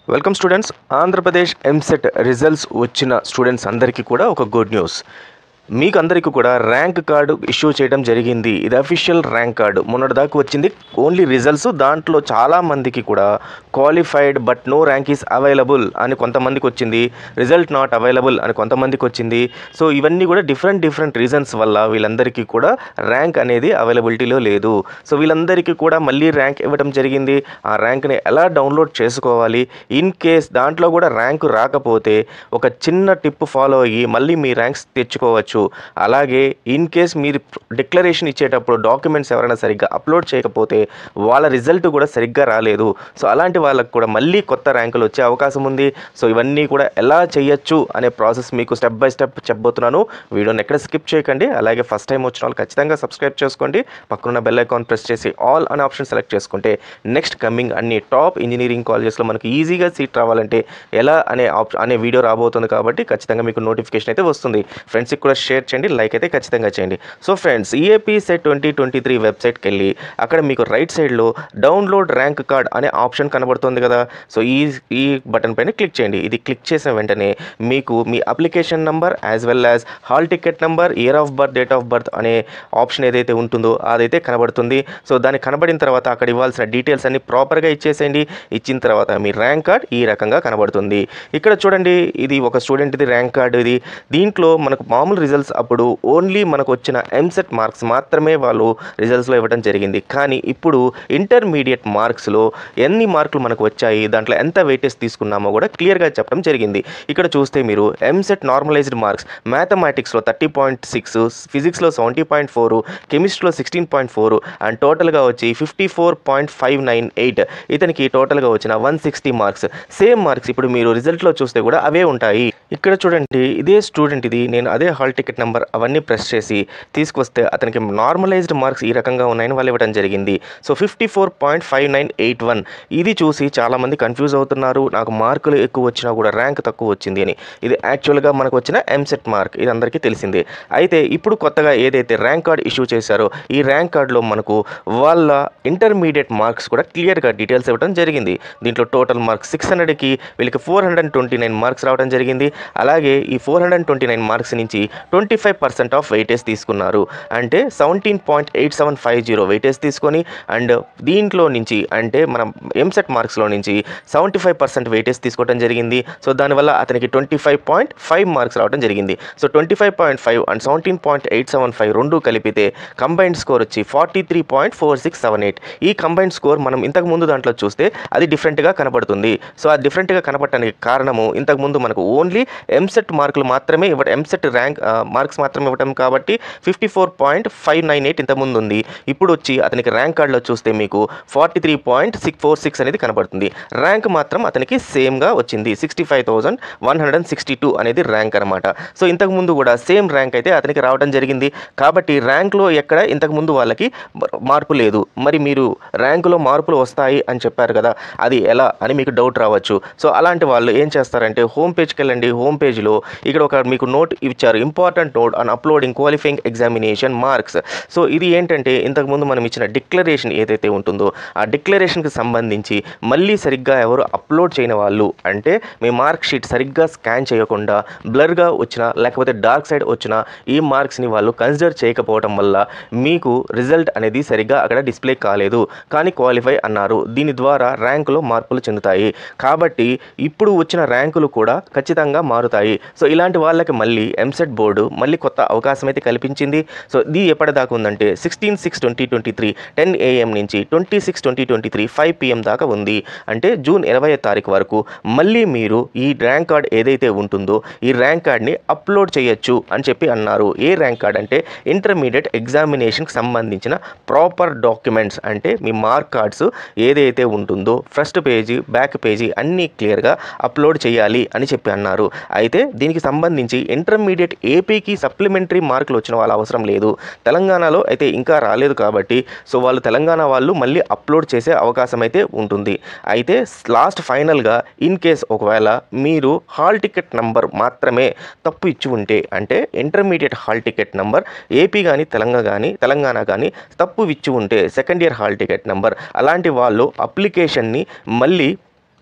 welcome students Andhra Pradesh EAMCET results వచ్చిన students అందరికీ కూడా ఒక గుడ్ న్యూస్ మీకు అందరికీ కూడా ర్యాంక్ కార్డు ఇష్యూ చేయడం జరిగింది ఇది అఫీషియల్ ర్యాంక్ కార్డు మొన్నటిదాకా వచ్చింది ఓన్లీ రిజల్ట్స్ దాంట్లో చాలా మందికి కూడా qualified but no rank is available అని కొంతమందికి వచ్చింది రిజల్ట్ నాట్ అవైలబుల్ అని కొంతమందికి వచ్చింది సో ఇవన్నీ కూడా డిఫరెంట్ డిఫరెంట్ రీజన్స్ వల్ల వీళ్ళందరికీ కూడా ర్యాంక్ అనేది అవైలబిలిటీలో లేదు సో వీళ్ళందరికీ కూడా మళ్ళీ ర్యాంక్ ఇవ్వడం జరిగింది ఆ ర్యాంక్ని ఎలా డౌన్లోడ్ చేసుకోవాలి ఇన్ కేస్ దాంట్లో కూడా ర్యాంక్ రాకపోతే ఒక చిన్న టిప్ ఫాలో అయ్యి మళ్ళీ మీ ర్యాంక్స్ తెచ్చుకోవచ్చు అలాగే ఇన్ కేస్ మీరు డిక్లరేషన్ ఇచ్చేటప్పుడు డాక్యుమెంట్స్ ఎవరైనా సరిగ్గా అప్లోడ్ చేయకపోతే వాళ్ళ రిజల్ట్ కూడా సరిగ్గా రాలేదు సో అలాంటి వాళ్ళకు కూడా మళ్ళీ కొత్త ర్యాంకులు వచ్చే అవకాశం ఉంది సో ఇవన్నీ కూడా ఎలా చేయొచ్చు అనే ప్రాసెస్ మీకు స్టెప్ బై స్టెప్ చెప్పబోతున్నాను వీడియోని ఎక్కడ స్కిప్ చేయకండి అలాగే ఫస్ట్ టైం వచ్చిన వాళ్ళు ఖచ్చితంగా సబ్స్క్రైబ్ చేసుకోండి పక్కన బెల్ ఐకాన్ ప్రెస్ చేసి ఆల్ అనే ఆప్షన్ సెలెక్ట్ చేసుకుంటే నెక్స్ట్ కమింగ్ అన్ని టాప్ ఇంజనీరింగ్ కాలేజెస్లో మనకి ఈజీగా సీట్ రావాలంటే ఎలా అనే ఆప్ అనే వీడియో రాబోతుంది కాబట్టి ఖచ్చితంగా మీకు నోటిఫికేషన్ అయితే వస్తుంది ఫ్రెండ్స్కి కూడా షేర్ చేయండి లైక్ అయితే ఖచ్చితంగా చేయండి so friends EAP CET twenty twenty three వెబ్సైట్కి వెళ్ళి అక్కడ మీకు రైట్ సైడ్లో డౌన్లోడ్ ర్యాంక్ కార్డ్ అనే ఆప్షన్ కనబడుతుంది కదా సో ఈ ఈ బటన్ పైన క్లిక్ చేయండి ఇది క్లిక్ చేసిన వెంటనే మీకు మీ application number as well as hall ticket number year of birth date of birth అనే ఆప్షన్ ఏదైతే ఉంటుందో అదైతే కనబడుతుంది సో దాన్ని కనబడిన తర్వాత అక్కడ ఇవ్వాల్సిన డీటెయిల్స్ అన్ని ప్రాపర్గా ఇచ్చేసేయండి ఇచ్చిన తర్వాత మీ ర్యాంక్ కార్డ్ ఈ రకంగా కనబడుతుంది ఇక్కడ చూడండి ఇది ఒక స్టూడెంట్ ఇది ర్యాంక్ కార్డు ఇది దీంట్లో మనకు మామూలు రిజల్ట్స్ అప్పుడు ఓన్లీ మనకు వచ్చిన ఎంసెట్ మార్క్స్ మాత్రమే వాళ్ళు రిజల్ట్స్లో ఇవ్వడం జరిగింది కానీ ఇప్పుడు ఇంటర్మీడియట్ మార్క్స్లో ఎన్ని మార్కులు మనకు వచ్చాయి దాంట్లో ఎంత వెయిటేజ్ తీసుకున్నామో కూడా క్లియర్గా చెప్పడం జరిగింది ఇక్కడ చూస్తే మీరు ఎంసెట్ నార్మలైజ్డ్ మార్క్స్ మ్యాథమెటిక్స్లో థర్టీ పాయింట్ సిక్స్ ఫిజిక్స్లో సెవెంటీ పాయింట్ ఫోర్ కెమిస్ట్రీలో సిక్స్టీన్ పాయింట్ ఫోర్ అండ్ టోటల్గా వచ్చి fifty four point five nine eight ఇతనికి టోటల్గా వచ్చిన one sixty marks same marks ఇప్పుడు మీరు రిజల్ట్లో చూస్తే కూడా అవే ఉంటాయి ఇక్కడ చూడండి ఇదే స్టూడెంట్ ఇది నేను అదే హాల్ టికెట్ నెంబర్ అవన్నీ ప్రెస్ చేసి తీసుకొస్తే అతనికి నార్మలైజ్డ్ మార్క్స్ ఈ రకంగా ఉన్నాయని వాళ్ళు ఇవ్వడం జరిగింది so fifty four point five nine eight one ఇది చూసి చాలామంది కన్ఫ్యూజ్ అవుతున్నారు నాకు మార్కులు ఎక్కువ వచ్చినా కూడా ర్యాంక్ తక్కువ వచ్చింది అని ఇది యాక్చువల్గా మనకు వచ్చిన ఎంసెట్ మార్క్ ఇది అందరికీ తెలిసిందే అయితే ఇప్పుడు కొత్తగా ఏదైతే ర్యాంక్ కార్డ్ ఇష్యూ చేశారో ఈ ర్యాంక్ కార్డులో మనకు వాళ్ళ ఇంటర్మీడియట్ మార్క్స్ కూడా క్లియర్గా డీటెయిల్స్ ఇవ్వడం జరిగింది దీంట్లో టోటల్ మార్క్స్ సిక్స్ హండ్రెడ్కి వీళ్ళకి four hundred twenty nine marks రావడం జరిగింది అలాగే ఈ four hundred twenty nine marks నుంచి twenty five percent of weightage తీసుకున్నారు అంటే seventeen point eight seven five zero weightage తీసుకొని అండ్ దీంట్లో నుంచి అంటే మనం ఎంసెట్ మార్క్స్లో నుంచి సెవెంటీ ఫైవ్ పర్సెంట్ వెయిటేజ్ తీసుకోవడం జరిగింది సో దానివల్ల అతనికి twenty five point five marks రావడం జరిగింది so twenty five point five and seventeen point eight seven five రెండు కలిపితే కంబైన్డ్ స్కోర్ వచ్చి forty three point four six seven eight ఈ కంబైన్డ్ స్కోర్ మనం ఇంతకు ముందు దాంట్లో చూస్తే అది డిఫరెంట్గా కనబడుతుంది సో ఆ డిఫరెంట్గా కనబడటానికి కారణము ఇంతకు ముందు మనకు ఓన్లీ ఎంసెట్ మార్కులు మాత్రమే ఇవ్వడం ఎంసెట్ ర్యాంక్ మార్క్స్ మాత్రమే ఇవ్వడం కాబట్టి fifty four point five nine eight ఇంతకుముందు ఉంది ఇప్పుడు వచ్చి అతనికి ర్యాంక్ కార్డులో చూస్తే మీకు forty three point six four six అనేది కనబడుతుంది ర్యాంక్ మాత్రం అతనికి సేమ్గా వచ్చింది sixty five thousand one hundred and sixty two అనేది ర్యాంక్ అనమాట సో ఇంతకు ముందు కూడా సేమ్ ర్యాంక్ అయితే అతనికి రావడం జరిగింది కాబట్టి ర్యాంక్లో ఎక్కడ ఇంతకు ముందు వాళ్ళకి మార్పు లేదు మరి మీరు ర్యాంకులో మార్పులు వస్తాయి అని చెప్పారు కదా అది ఎలా అని మీకు డౌట్ రావచ్చు సో అలాంటి వాళ్ళు ఏం చేస్తారంటే హోమ్ పేజ్కి వెళ్ళండి హోమ్ పేజ్లో ఇక్కడ ఒక మీకు నోట్ ఇచ్చారు important note on uploading qualifying examination marks so ఇది ఏంటంటే ఇంతకుముందు మనం ఇచ్చిన డిక్లరేషన్ ఏదైతే ఉంటుందో ఆ డిక్లరేషన్కి సంబంధించి మళ్ళీ సరిగ్గా ఎవరు అప్లోడ్ చేయని వాళ్ళు అంటే మీ మార్క్ షీట్ సరిగ్గా స్కాన్ చేయకుండా బ్లర్గా వచ్చిన లేకపోతే డార్క్ సైడ్ వచ్చిన ఈ మార్క్స్ని వాళ్ళు కన్సిడర్ చేయకపోవడం వల్ల మీకు రిజల్ట్ అనేది సరిగ్గా అక్కడ డిస్ప్లే కాలేదు కానీ క్వాలిఫై అన్నారు దీని ద్వారా ర్యాంకులో మార్పులు చెందుతాయి కాబట్టి ఇప్పుడు వచ్చిన ర్యాంకులు కూడా ఖచ్చితంగా మారుతాయి సో ఇలాంటి వాళ్ళకి మళ్ళీ ఎంసెట్ బోర్డు మళ్ళీ కొత్త అవకాశం అయితే కల్పించింది సో ఇది ఎప్పటిదాకా ఉందంటే sixteen six twenty twenty three ten AM నుంచి twenty six twenty twenty three five PM దాకా ఉంది అంటే జూన్ ఇరవై తారీఖు వరకు మళ్ళీ మీరు ఈ ర్యాంక్ కార్డ్ ఏదైతే ఉంటుందో ఈ ర్యాంక్ కార్డ్ని అప్లోడ్ చేయొచ్చు అని చెప్పి అన్నారు ఏ ర్యాంక్ కార్డ్ అంటే ఇంటర్మీడియట్ ఎగ్జామినేషన్కి సంబంధించిన ప్రాపర్ డాక్యుమెంట్స్ అంటే మీ మార్క్ కార్డ్స్ ఏదైతే ఉంటుందో ఫస్ట్ పేజీ బ్యాక్ పేజీ అన్నీ క్లియర్గా అప్లోడ్ చేయాలి అని చెప్పి అన్నారు అయితే దీనికి సంబంధించి ఇంటర్మీడియట్ ఏపీకి సప్లిమెంటరీ మార్కులు వచ్చిన వాళ్ళ అవసరం లేదు తెలంగాణలో అయితే ఇంకా రాలేదు కాబట్టి సో వాళ్ళు తెలంగాణ వాళ్ళు మళ్ళీ అప్లోడ్ చేసే అవకాశం అయితే ఉంటుంది అయితే లాస్ట్ ఫైనల్గా ఇన్ కేస్ ఒకవేళ మీరు హాల్ టికెట్ నంబర్ మాత్రమే తప్పు ఇచ్చి ఉంటే అంటే intermediate hall ticket number AP కానీ తెలంగాణ కానీ తెలంగాణ కానీ తప్పు ఇచ్చి ఉంటే second year hall ticket number అలాంటి వాళ్ళు అప్లికేషన్ని మళ్ళీ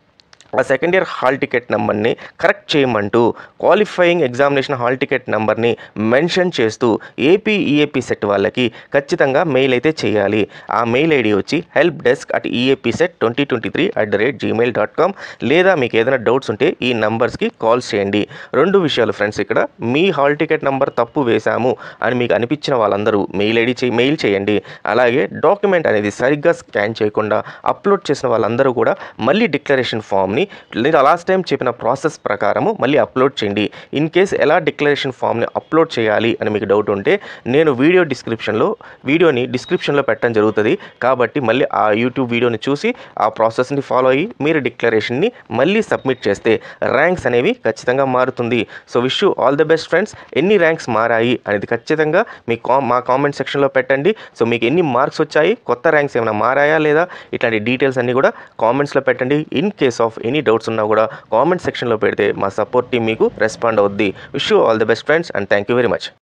ఆ సెకండ్ ఇయర్ హాల్ టికెట్ నెంబర్ని కరెక్ట్ చేయమంటూ క్వాలిఫైయింగ్ ఎగ్జామినేషన్ హాల్ టికెట్ నెంబర్ని మెన్షన్ చేస్తూ ఏపీ ఈఏపీ సెట్ వాళ్ళకి ఖచ్చితంగా మెయిల్ అయితే చేయాలి ఆ మెయిల్ ఐడి వచ్చి help desk at EAP CET twenty twenty three at the rate Gmail dot com లేదా మీకు ఏదైనా డౌట్స్ ఉంటే ఈ నంబర్స్కి కాల్స్ చేయండి రెండు విషయాలు ఫ్రెండ్స్ ఇక్కడ మీ హాల్ టికెట్ నెంబర్ తప్పు వేశాము అని మీకు అనిపించిన వాళ్ళందరూ మెయిల్ ఐడి చే మెయిల్ చేయండి అలాగే డాక్యుమెంట్ అనేది సరిగ్గా స్కాన్ చేయకుండా అప్లోడ్ చేసిన వాళ్ళందరూ కూడా మళ్ళీ డిక్లరేషన్ ఫామ్ని లేదా లాస్ట్ టైం చెప్పిన ప్రాసెస్ ప్రకారము మళ్ళీ అప్లోడ్ చేయండి ఇన్ కేస్ ఎలా డిక్లరేషన్ ఫామ్ని అప్లోడ్ చేయాలి అని మీకు డౌట్ ఉంటే నేను వీడియో డిస్క్రిప్షన్లో వీడియోని డిస్క్రిప్షన్లో పెట్టడం జరుగుతుంది కాబట్టి మళ్ళీ ఆ యూట్యూబ్ వీడియోని చూసి ఆ ప్రాసెస్ని ఫాలో అయ్యి మీరు డిక్లరేషన్ని మళ్ళీ సబ్మిట్ చేస్తే ర్యాంక్స్ అనేవి ఖచ్చితంగా మారుతుంది so wish all the best friends ఎన్ని ర్యాంక్స్ మారాయి అనేది ఖచ్చితంగా మీ కా మా కామెంట్ సెక్షన్లో పెట్టండి సో మీకు ఎన్ని మార్క్స్ వచ్చాయి కొత్త ర్యాంక్స్ ఏమైనా మారాయా లేదా ఇట్లాంటి డీటెయిల్స్ అన్నీ కూడా కామెంట్స్లో పెట్టండి in case of any doubts ఉన్నా కూడా కామెంట్ సెక్షన్లో పెడితే మా సపోర్ట్ టీం మీకు రెస్పాండ్ అవుద్ది wish all the best friends and thank you very much